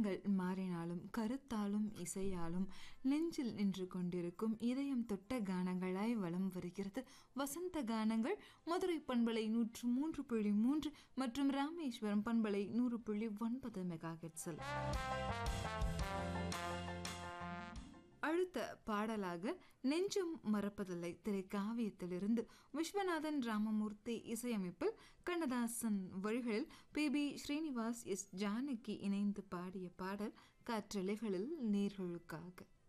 காலங்கள் மாறினாலும் கருத்தாலும் இசையாலும் நெஞ்சில் நின்று கொண்டிருக்கும் இதயம் தொட்ட கானங்களாய் வலம் வருகிறது வசந்த கானங்கள் மதுரை பண்பலை நூற்று மூன்று புள்ளி மூன்று மற்றும் ராமேஸ்வரம் பண்பலை நூறு புள்ளி ஒன்பது மெகா ஹெட்ஸில் அடுத்த பாடலாக நெஞ்சம் மறப்பதில்லை திரைக்காவியத்திலிருந்து விஸ்வநாதன் ராமமூர்த்தி இசையமைப்பில் கண்ணதாசன் வரிகளில் P B Srinivas S Janaki இணைந்து பாடிய பாடல் காற்றலைகளில் நீர்களுக்காக